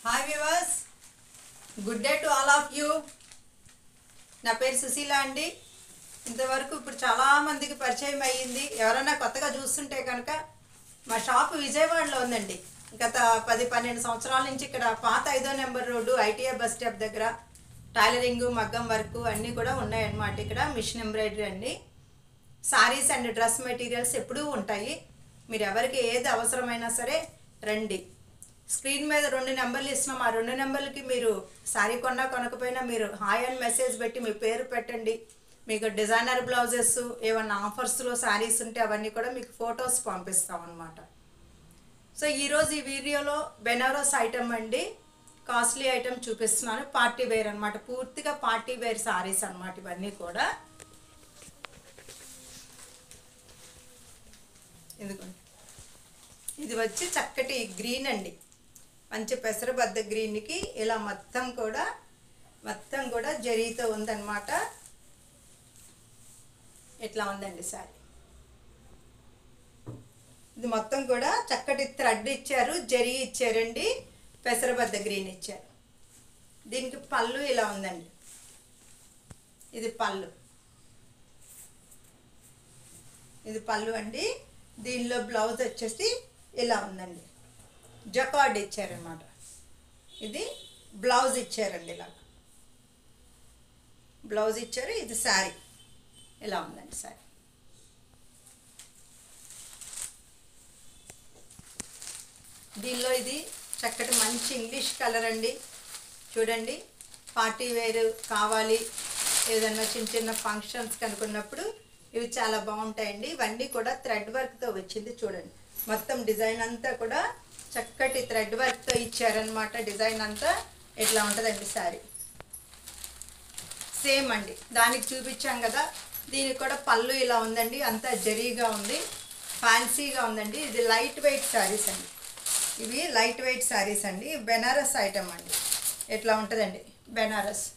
hi viewers good day to all of you నా పేరు సుశీల అండి ఇంతవరకు ఇప్పుడు చాలా మందికి పరిచయం అయ్యింది ఎవరైనా కొత్తగా చూస్తుంటే కనుక మా షాప్ విజయవాడలో ఉందండి గత పది పన్నెండు సంవత్సరాల నుంచి ఇక్కడ పాత ఐదో number road ITI bus stop దగ్గర టైలరింగ్ మగ్గం వర్క్ అన్నీ కూడా ఉన్నాయన్నమాట ఇక్కడ మిషన్ ఎంబ్రాయిడరీ అండి సారీస్ అండ్ డ్రెస్ మెటీరియల్స్ ఎప్పుడూ ఉంటాయి మీరు ఎవరికి ఏది అవసరమైనా సరే రండి స్క్రీన్ మీద రెండు నెంబర్లు ఇస్తున్నాం ఆ రెండు నెంబర్లకి మీరు సారీ కొన్నా కొనకపోయినా మీరు హాయ్ అని మెసేజ్ పెట్టి మీ పేరు పెట్టండి మీకు డిజైనర్ బ్లౌజెస్ ఏమన్నా ఆఫర్స్లో శారీస్ ఉంటే అవన్నీ కూడా మీకు ఫొటోస్ పంపిస్తాం అనమాట సో ఈరోజు ఈ వీడియోలో బెనారస్ ఐటమ్ అండి కాస్ట్లీ ఐటమ్ చూపిస్తున్నాను పార్టీ వేర్ అన్నమాట పూర్తిగా పార్టీ వేర్ సారీస్ అన్నమాట ఇవన్నీ కూడా ఎందుకండి ఇది వచ్చి చక్కటి గ్రీన్ అండి మంచి పెసరబద్ద గ్రీన్కి ఇలా మొత్తం కూడా మొత్తం కూడా జరీతో ఉందన్నమాట ఇట్లా ఉందండి సారీ ఇది మొత్తం కూడా చక్కటి థ్రెడ్ ఇచ్చారు జరీ ఇచ్చారండి పెసరబద్ద గ్రీన్ ఇచ్చారు దీనికి పళ్ళు ఇలా ఉందండి ఇది పళ్ళు ఇది పళ్ళు అండి దీనిలో బ్లౌజ్ వచ్చేసి ఇలా ఉందండి జకార్డ్ ఇచ్చారనమాట ఇది బ్లౌజ్ ఇచ్చారండి ఇలా బ్లౌజ్ ఇచ్చారు ఇది శారీ ఇలా ఉందండి శారీ దీనిలో ఇది చక్కటి మంచి ఇంగ్లీష్ కలర్ అండి చూడండి పార్టీ వేర్ కావాలి ఏదన్నా చిన్న చిన్న ఫంక్షన్స్ కనుక్కున్నప్పుడు ఇవి చాలా బాగుంటాయండి ఇవన్నీ కూడా థ్రెడ్ వర్క్తో వచ్చింది చూడండి మొత్తం డిజైన్ అంతా కూడా చక్కటి థ్రెడ్ వర్క్తో ఇచ్చారనమాట డిజైన్ అంతా ఇట్లా ఉంటుందండి శారీ సేమ్ అండి దానికి చూపించాం కదా దీనికి కూడా పళ్ళు ఇలా ఉందండి అంతా జరీగా ఉంది ఫ్యాన్సీగా ఉందండి ఇది లైట్ వెయిట్ శారీస్ అండి ఇవి లైట్ వెయిట్ శారీస్ అండి బెనారస్ ఐటమ్ అండి ఎట్లా ఉంటుందండి బెనారస్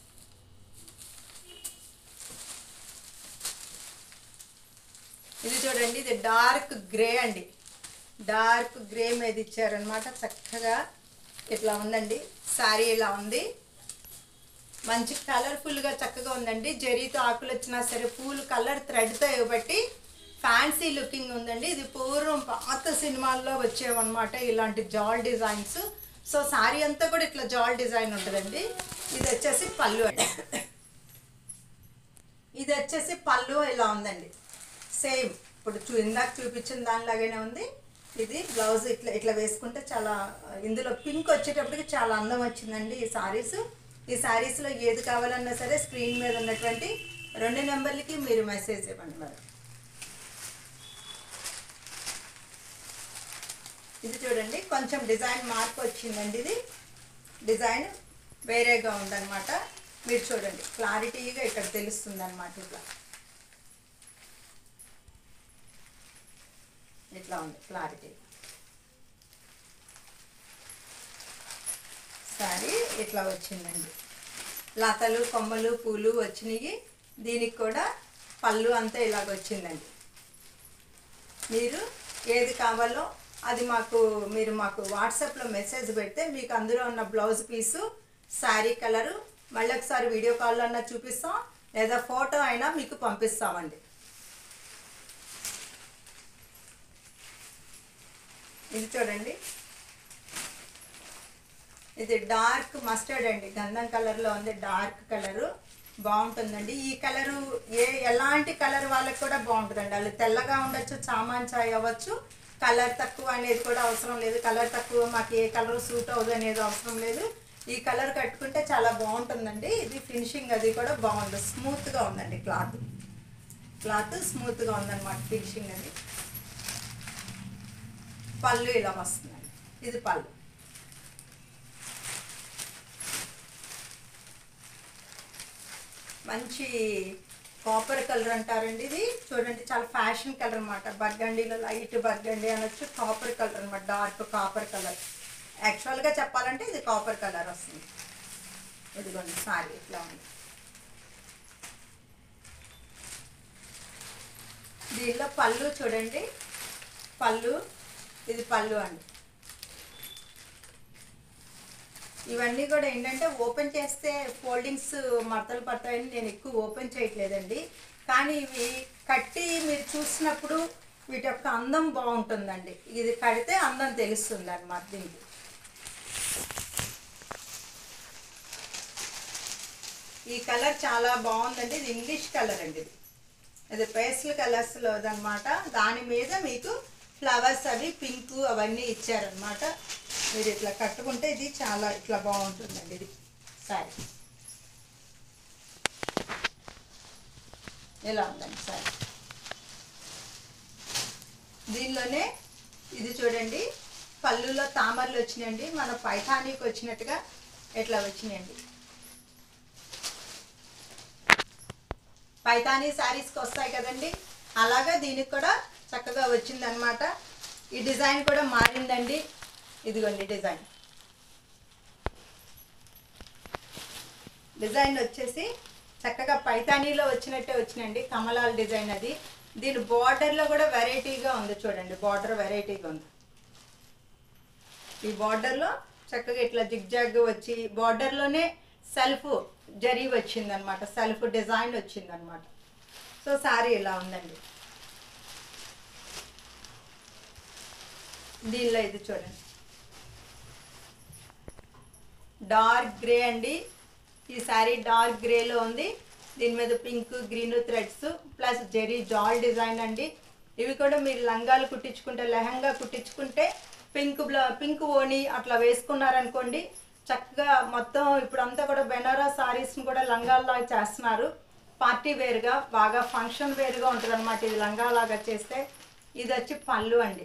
ఇది చూడండి ఇది డార్క్ గ్రే అండి డార్క్ గ్రే మీద ఇచ్చారనమాట చక్కగా ఇట్లా ఉందండి శారీ ఇలా ఉంది మంచి కలర్ఫుల్గా చక్కగా ఉందండి జరీతో ఆకులు వచ్చినా సరే పూలు కలర్ థ్రెడ్తో ఇవ్వబట్టి ఫ్యాన్సీ లుకింగ్ ఉందండి ఇది పూర్వం పాత సినిమాల్లో వచ్చేవన్నమాట ఇలాంటి జాల్ డిజైన్స్ సో శారీ అంతా కూడా ఇట్లా జాల్ డిజైన్ ఉంటుందండి ఇది వచ్చేసి పళ్ళు అండి ఇది వచ్చేసి పళ్ళు ఇలా ఉందండి సేమ్ ఇప్పుడు చూ ఇందాక చూపించిన దానిలాగానే ఉంది ఇది బ్లౌజ్ ఇట్లా ఇట్లా వేసుకుంటే చాలా ఇందులో పింక్ వచ్చేటప్పటికి చాలా అందం వచ్చిందండి ఈ సారీస్ ఈ సారీస్లో ఏది కావాలన్నా సరే స్క్రీన్ మీద ఉన్నటువంటి రెండు నెంబర్లకి మీరు మెసేజ్ ఇవ్వండి మరి ఇది చూడండి కొంచెం డిజైన్ మార్పు వచ్చిందండి ఇది డిజైన్ వేరేగా ఉందన్నమాట మీరు చూడండి క్లారిటీగా ఇక్కడ తెలుస్తుంది అనమాట ఇట్లా ఇట్లా ఉంది క్లారిటీ సారీ ఇట్లా వచ్చిందండి లతలు కొమ్మలు పూలు వచ్చినాయి దీనికి కూడా పళ్ళు అంతా ఇలాగ వచ్చిందండి మీరు ఏది కావాలో అది మాకు మీరు మాకు వాట్సాప్లో మెసేజ్ పెడితే మీకు అందులో ఉన్న బ్లౌజ్ పీసు శారీ కలరు మళ్ళీ ఒకసారి వీడియో కాల్లో అన్నా చూపిస్తాం లేదా ఫోటో అయినా మీకు పంపిస్తామండి ఇది చూడండి ఇది డార్క్ మస్టర్డ్ అండి గంధం కలర్లో ఉంది డార్క్ కలరు బాగుంటుందండి ఈ కలరు ఏ ఎలాంటి కలర్ వాళ్ళకి కూడా బాగుంటుందండి వాళ్ళు తెల్లగా ఉండొచ్చు చామాన్ చాయ్ అవ్వచ్చు కలర్ తక్కువ అనేది కూడా అవసరం లేదు కలర్ తక్కువ మాకు ఏ కలర్ సూట్ అవ్వదు అనేది అవసరం లేదు ఈ కలర్ కట్టుకుంటే చాలా బాగుంటుందండి ఇది ఫినిషింగ్ అది కూడా బాగుంది స్మూత్గా ఉందండి క్లాత్ క్లాత్ స్మూత్గా ఉందన్నమాట ఫినిషింగ్ అది పళ్ళు ఇలా వస్తుందండి ఇది పళ్ళు మంచి కాపర్ కలర్ అంటారండి ఇది చూడండి చాలా ఫ్యాషన్ కలర్ అనమాట బర్గండీలో లైట్ బర్గండీ అనొచ్చు కాపర్ కలర్ అనమాట డార్క్ కాపర్ కలర్ యాక్చువల్గా చెప్పాలంటే ఇది కాపర్ కలర్ వస్తుంది ఇదిగోండి సారీ ఇట్లా ఉంది దీనిలో పళ్ళు చూడండి పళ్ళు ఇది పళ్ళు అండి ఇవన్నీ కూడా ఏంటంటే ఓపెన్ చేస్తే ఫోల్డింగ్స్ మడతలు పడతాయని నేను ఎక్కువ ఓపెన్ చేయట్లేదండి కానీ ఇవి కట్టి మీరు చూసినప్పుడు వీటి యొక్క అందం బాగుంటుందండి ఇది కడితే అందం తెలుస్తుంది అన్నమాట దీనికి ఈ కలర్ చాలా బాగుందండి ఇది ఇంగ్లీష్ కలర్ అండి ఇది ఇది పేస్టల్ కలర్స్లో అనమాట దాని మీద మీకు ఫ్లవర్స్ అవి పింక్ అవన్నీ ఇచ్చారనమాట మీరు ఇట్లా కట్టుకుంటే ఇది చాలా ఇట్లా బాగుంటుందండి ఇది సారీ ఎలా ఉందండి సారీ దీనిలోనే ఇది చూడండి పళ్ళులో తామరలు వచ్చినాయండి మన పైథానీకి వచ్చినట్టుగా ఎట్లా వచ్చినాయండి పైతానీ శారీస్కి వస్తాయి కదండి అలాగా దీనికి కూడా చక్కగా వచ్చిందనమాట ఈ డిజైన్ కూడా మారిందండి ఇదిగోండి డిజైన్ డిజైన్ వచ్చేసి చక్కగా పైతానీలో వచ్చినట్టే వచ్చినండి కమలాల డిజైన్ అది దీని బార్డర్లో కూడా వెరైటీగా ఉంది చూడండి బార్డర్ వెరైటీగా ఉంది ఈ బార్డర్లో చక్కగా ఇట్లా జిగ్జాగ్ వచ్చి బార్డర్లోనే సెల్ఫ్ జరీ వచ్చిందనమాట సెల్ఫ్ డిజైన్ వచ్చిందనమాట సో సారీ ఇలా ఉందండి దీనిలో ఇది చూడండి డార్క్ గ్రే అండి ఈ శారీ డార్క్ గ్రేలో ఉంది దీని మీద pink green threads plus zari జాల్ డిజైన్ అండి ఇవి కూడా మీరు లంగాలు కుట్టించుకుంటే లెహంగా కుట్టించుకుంటే పింక్ బ్లా పింక్ ఓని అట్లా వేసుకున్నారనుకోండి చక్కగా మొత్తం ఇప్పుడు అంతా కూడా బెనారస్ సారీస్ని కూడా లంగాల్లా చేస్తున్నారు పార్టీ వేర్గా బాగా ఫంక్షన్ వేర్గా ఉంటుంది అనమాట ఇది లంగాలాగా చేస్తే ఇది వచ్చి పళ్ళు అండి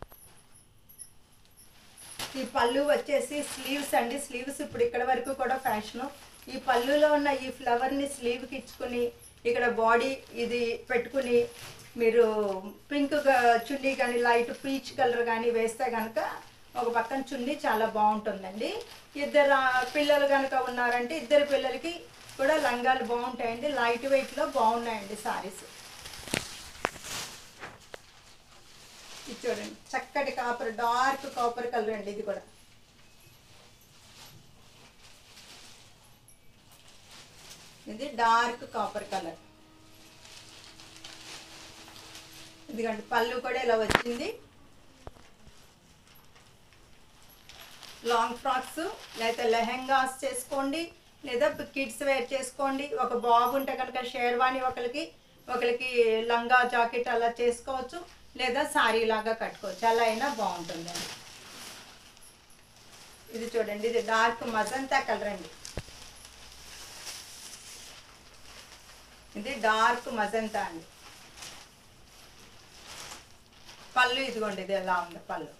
ఈ పళ్ళు వచ్చేసి స్లీవ్స్ అండి స్లీవ్స్ ఇప్పుడు ఇక్కడ వరకు కూడా ఫ్యాషను ఈ పళ్ళులో ఉన్న ఈ ఫ్లవర్ని స్లీవ్కి ఇచ్చుకుని ఇక్కడ బాడీ ఇది పెట్టుకుని మీరు పింక్ చున్నీ కానీ లైట్ పీచ్ కలర్ కానీ వేస్తే కనుక ఒక పక్కన చున్నీ చాలా బాగుంటుందండి ఇద్దరు ఆ, పిల్లలు కనుక ఉన్నారంటే ఇద్దరు పిల్లలకి కూడా లంగాలు బాగుంటాయండి లైట్ వెయిట్లో బాగున్నాయండి సారీస్ ఇది చూడండి చక్కటి కాపర్ డార్క్ కాపర్ కలర్ అండి ఇది కూడా ఇది డార్క్ కాపర్ కలర్ ఇదిగోండి పళ్ళు కూడా ఇలా వచ్చింది లాంగ్ ఫ్రాక్స్ లేదా లెహెంగాస్ చేసుకోండి లేదా కిడ్స్ వేర్ చేసుకోండి ఒక బాబు ఉంటే కనుక షేర్వాణి ఒకరికి ఒకరికి లంగా జాకెట్ అలా చేసుకోవచ్చు లేదా సారీ లాగా కట్టుకోవచ్చు అలా అయినా బాగుంటుందండి ఇది చూడండి ఇది డార్క్ మజంతా కలర్ అండి ఇది డార్క్ మజంతా అండి పళ్ళు ఇదిగోండి ఇది ఎలా ఉంది పళ్ళు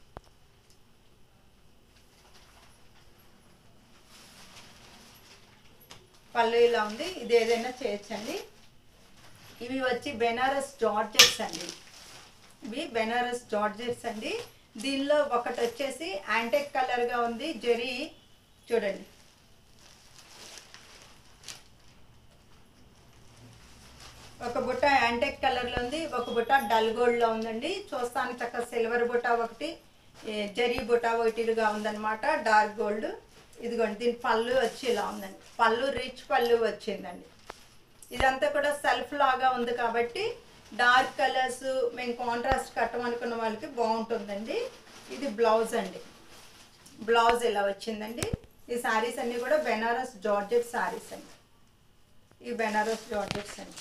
పళ్ళు ఇలా ఉంది ఇది ఏదైనా చేయొచ్చండి ఇవి వచ్చి బెనారస్ జార్జెట్స్ అండి ఇవి బెనారస్ జార్జెట్స్ అండి దీనిలో ఒకటి వచ్చేసి యాంటెక్ కలర్గా ఉంది జెరీ చూడండి ఒక బుట్ట యాంటెక్ కలర్లో ఉంది ఒక బుట్ట డల్ గోల్డ్లో ఉందండి చూస్తానికి చక్కగా సిల్వర్ బుట్ట ఒకటి ఏ, జరీ బుట్ట ఒకటిగా ఉందన్నమాట డార్క్ గోల్డ్ ఇదిగోండి దీని పళ్ళు వచ్చి ఇలా ఉందండి పళ్ళు రిచ్ పళ్ళు వచ్చిందండి ఇదంతా కూడా సెల్ఫ్ లాగా ఉంది కాబట్టి డార్క్ కలర్స్ మేము కాంట్రాస్ట్ కట్టమనుకున్న వాళ్ళకి బాగుంటుందండి ఇది బ్లౌజ్ అండి బ్లౌజ్ ఇలా వచ్చిందండి ఈ శారీస్ అన్నీ కూడా బెనారస్ జార్జెట్ శారీస్ అండి ఈ బెనారస్ జార్జెట్స్ అండి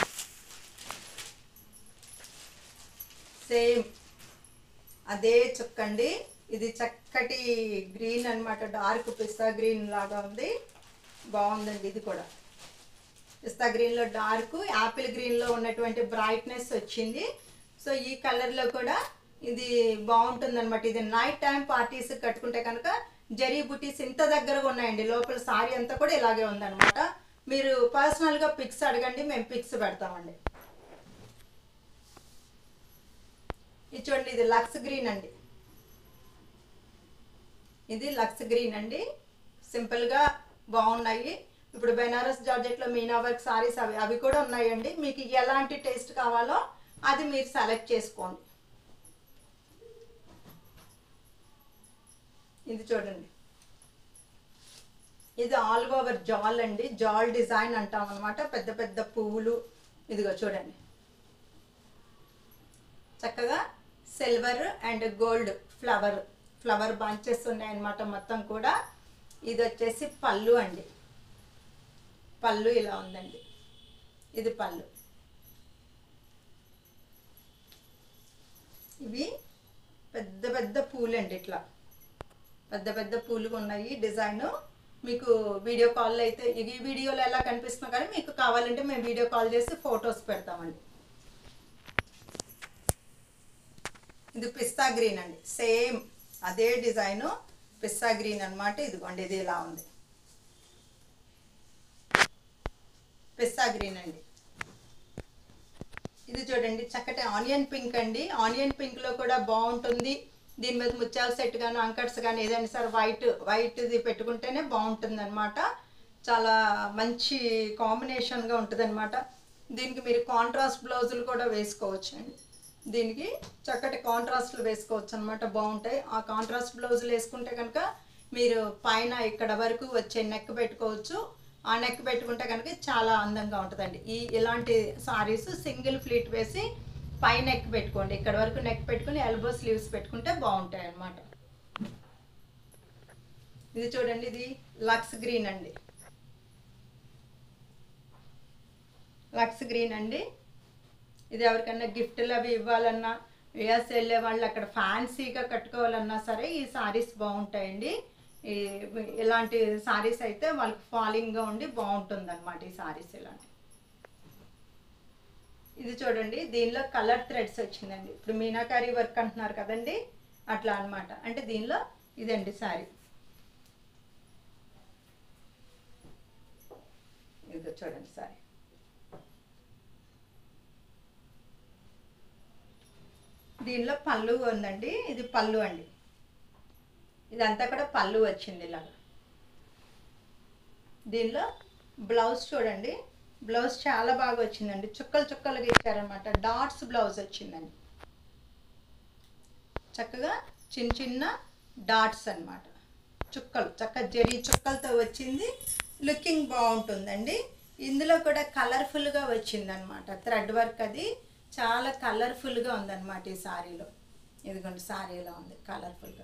సేమ్ అదే చుక్కండి ఇది చక్కటి గ్రీన్ అన్నమాట డార్క్ పిస్తా గ్రీన్ లాగా ఉంది బాగుందండి ఇది కూడా పిస్తా గ్రీన్లో డార్క్ యాపిల్ గ్రీన్లో ఉన్నటువంటి బ్రైట్నెస్ వచ్చింది సో ఈ కలర్లో కూడా ఇది బాగుంటుంది అనమాట ఇది నైట్ టైం పార్టీస్ కట్టుకుంటే కనుక జరీ బుటీస్ ఇంత దగ్గరగా ఉన్నాయండి లోపల సారీ అంతా కూడా ఇలాగే ఉందన్నమాట మీరు పర్సనల్గా పిక్స్ అడగండి మేము పిక్స్ పెడతామండి ఇది చూడండి ఇది లక్స్ గ్రీన్ అండి ఇది లక్స్ గ్రీన్ అండి సింపుల్గా బాగున్నాయి ఇప్పుడు బెనారస్ జార్జెట్లో మీనా వర్క్ సారీస్ అవి అవి కూడా ఉన్నాయండి మీకు ఎలాంటి టేస్ట్ కావాలో అది మీరు సెలెక్ట్ చేసుకోండి ఇది చూడండి ఇది ఆల్ ఓవర్ జాల్ అండి జాల్ డిజైన్ అంటాం అనమాట పెద్ద పెద్ద పువ్వులు ఇదిగో చూడండి చక్కగా silver and gold flower flower bunches ఉన్నాయన్నమాట మొత్తం కూడా ఇది వచ్చేసి పళ్ళు అండి పళ్ళు ఇలా ఉందండి ఇది పళ్ళు ఇవి పెద్ద పెద్ద పూలు అండి ఇట్లా పెద్ద పెద్ద పూలు ఉన్నాయి డిజైన్ మీకు వీడియో కాల్లో అయితే ఈ వీడియోలో ఎలా కనిపిస్తున్నా కానీ మీకు కావాలంటే మేము వీడియో కాల్ చేసి ఫొటోస్ పెడతామండి ఇది పిస్తా గ్రీన్ అండి సేమ్ అదే డిజైను పిస్తా గ్రీన్ అనమాట ఇదిగోండి ఇది ఇలా ఉంది పిస్తా గ్రీన్ అండి ఇది చూడండి చక్కటి ఆనియన్ పింక్ అండి ఆనియన్ పింక్లో కూడా బాగుంటుంది దీని మీద ముత్యాల సెట్ కానీ అంకట్స్ కానీ ఏదైనా సరే వైట్ వైట్ ఇది పెట్టుకుంటేనే బాగుంటుంది అనమాట చాలా మంచి కాంబినేషన్గా ఉంటుంది అనమాట దీనికి మీరు కాంట్రాస్ట్ బ్లౌజులు కూడా వేసుకోవచ్చు అండి దీనికి చక్కటి కాంట్రాస్ట్లు వేసుకోవచ్చు అనమాట బాగుంటాయి ఆ కాంట్రాస్ట్ బ్లౌజులు వేసుకుంటే కనుక మీరు పైన ఇక్కడ వరకు వచ్చే నెక్ పెట్టుకోవచ్చు ఆ నెక్ పెట్టుకుంటే కనుక చాలా అందంగా ఉంటుందండి ఈ ఇలాంటి సారీస్ సింగిల్ ఫ్లీట్ వేసి పై నెక్ పెట్టుకోండి ఇక్కడ వరకు నెక్ పెట్టుకుని ఎల్బో స్లీవ్స్ పెట్టుకుంటే బాగుంటాయి అన్నమాట ఇది చూడండి ఇది లక్స్ గ్రీన్ అండి లక్స్ గ్రీన్ అండి ఇది ఎవరికన్నా గిఫ్ట్లు అవి ఇవ్వాలన్నా రియాస్ వెళ్ళే వాళ్ళు అక్కడ ఫ్యాన్సీగా కట్టుకోవాలన్నా సరే ఈ సారీస్ బాగుంటాయండి ఈ ఇలాంటి సారీస్ అయితే వాళ్ళకి ఫాలింగ్గా ఉండి బాగుంటుంది అనమాట ఈ సారీస్ ఇలాంటి ఇది చూడండి దీనిలో కలర్ థ్రెడ్స్ వచ్చిందండి ఇప్పుడు మీనాకారి వర్క్ అంటున్నారు కదండి అట్లా అన్నమాట అంటే దీనిలో ఇదండి సారీ ఇది చూడండి సారీ దీనిలో పళ్ళు ఉందండి ఇది పళ్ళు అండి ఇదంతా కూడా పళ్ళు వచ్చింది ఇలాగా దీనిలో బ్లౌజ్ చూడండి బ్లౌజ్ చాలా బాగా వచ్చిందండి చుక్కలు చుక్కలుగా ఇచ్చారనమాట డాట్స్ బ్లౌజ్ వచ్చిందండి చక్కగా చిన్న చిన్న డాట్స్ అన్నమాట చుక్కలు చక్క జరీ చుక్కలతో వచ్చింది లుకింగ్ బాగుంటుందండి ఇందులో కూడా కలర్ఫుల్గా వచ్చిందనమాట థ్రెడ్ వర్క్ అది చాలా కలర్ఫుల్గా ఉందన్నమాట ఈ సారీలో ఇదిగోండి సారీలో ఉంది కలర్ఫుల్గా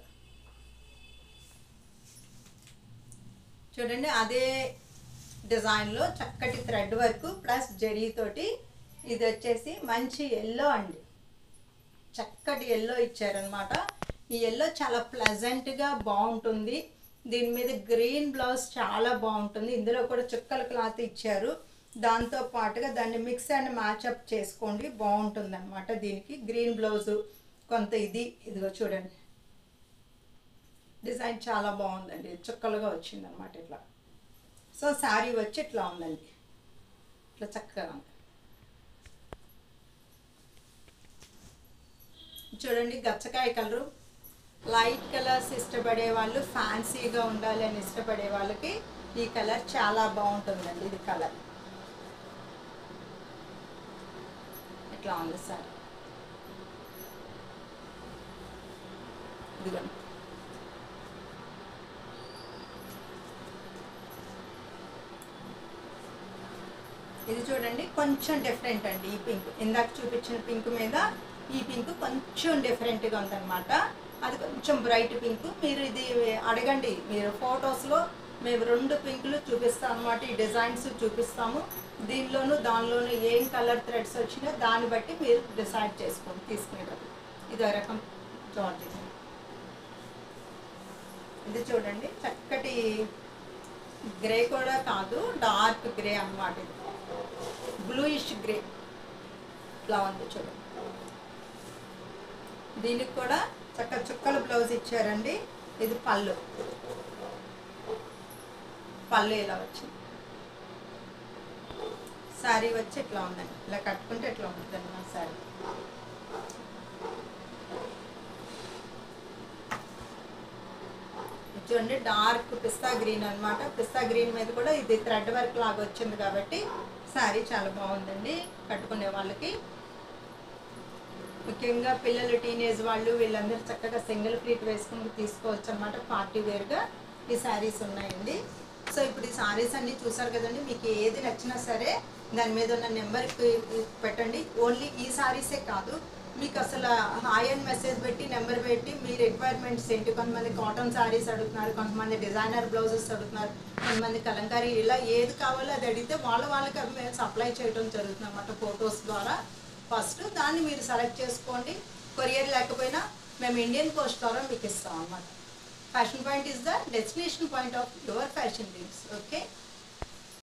చూడండి అదే డిజైన్లో చక్కటి థ్రెడ్ వర్క్ ప్లస్ జరీతోటి ఇది వచ్చేసి మంచి ఎల్లో అండి చక్కటి ఎల్లో ఇచ్చారనమాట ఈ ఎల్లో చాలా ప్లెజెంట్గా బాగుంటుంది దీని మీద గ్రీన్ బ్లౌజ్ చాలా బాగుంటుంది ఇందులో కూడా చుక్కల క్లాత్ ఇచ్చారు దాంతో పాటుగా దాన్ని మిక్స్ అండ్ మ్యాచప్ చేసుకోండి బాగుంటుంది అనమాట దీనికి గ్రీన్ బ్లౌజు కొంత ఇది ఇదిగో చూడండి డిజైన్ చాలా బాగుందండి చుక్కలుగా వచ్చింది అనమాట ఇట్లా సో శారీ వచ్చి ఇట్లా ఉందండి ఇట్లా చక్కగా ఉంది చూడండి గచ్చకాయ కలరు లైట్ కలర్స్ ఇష్టపడే వాళ్ళు ఫ్యాన్సీగా ఉండాలి అని ఇష్టపడే వాళ్ళకి ఈ కలర్ చాలా బాగుంటుందండి ఇది కలర్ ఇట్లా ఉంది సార్ ఇదిగోండి ఇది చూడండి కొంచెం డిఫరెంట్ అండి ఈ పింక్ ఇందాక చూపించిన పింక్ మీద ఈ పింక్ కొంచెం డిఫరెంట్గా ఉందన్నమాట అది కొంచెం బ్రైట్ పింక్ మీరు ఇది అడగండి మీరు ఫొటోస్లో మేము రెండు పింకులు చూపిస్తాం అనమాట ఈ డిజైన్స్ చూపిస్తాము దీనిలోను దానిలోను ఏం కలర్ థ్రెడ్స్ వచ్చినా దాన్ని బట్టి మీరు డిసైడ్ చేసుకోండి తీసుకునేటప్పుడు ఇది ఒక రకం జార్జెట్ ఇది చూడండి చక్కటి గ్రే కూడా కాదు డార్క్ గ్రే అన్నమాట ఇది బ్లూయిష్ గ్రే ఇట్లా ఉంది చూడండి దీనికి కూడా చక్క చుక్కల బ్లౌజ్ ఇచ్చారండి ఇది పళ్ళు పళ్ళు ఇలా వచ్చింది శారీ వచ్చి ఇట్లా ఉందండి ఇలా కట్టుకుంటే ఇట్లా ఉంటుంది అన్నమాట శారీ చూడండి డార్క్ పిస్తా గ్రీన్ అన్నమాట పిస్తా గ్రీన్ మీద కూడా ఇది థ్రెడ్ వర్క్ లాగా వచ్చింది కాబట్టి శారీ చాలా బాగుందండి కట్టుకునే వాళ్ళకి ముఖ్యంగా పిల్లలు టీనేజ్ వాళ్ళు వీళ్ళందరూ చక్కగా సింగిల్ ఫ్లీట్ వేసుకుని తీసుకోవచ్చు అనమాట పార్టీ వేర్గా ఈ శారీస్ ఉన్నాయండి సో ఇప్పుడు ఈ సారీస్ అన్ని చూసారు కదండి మీకు ఏది నచ్చినా సరే దాని మీద ఉన్న నెంబర్ పెట్టండి ఓన్లీ ఈ సారీసే కాదు మీకు అసలు హాయ్ అండ్ మెసేజ్ పెట్టి నెంబర్ పెట్టి మీ రిక్వైర్మెంట్స్ ఏంటి కొంతమంది కాటన్ సారీస్ అడుగుతున్నారు కొంతమంది డిజైనర్ బ్లౌజెస్ అడుగుతున్నారు కొంతమంది కలంకారీ ఇలా ఏది కావాలో అది అడిగితే వాళ్ళ వాళ్ళకి అవి మేము సప్లై చేయడం జరుగుతుంది అన్నమాట ఫొటోస్ ద్వారా ఫస్ట్ దాన్ని మీరు సెలెక్ట్ చేసుకోండి కొరియర్ లేకపోయినా మేము ఇండియన్ పోస్ట్ ద్వారా మీకు ఇస్తాం అన్నమాట fashion point is the destination point of your fashion dreams okay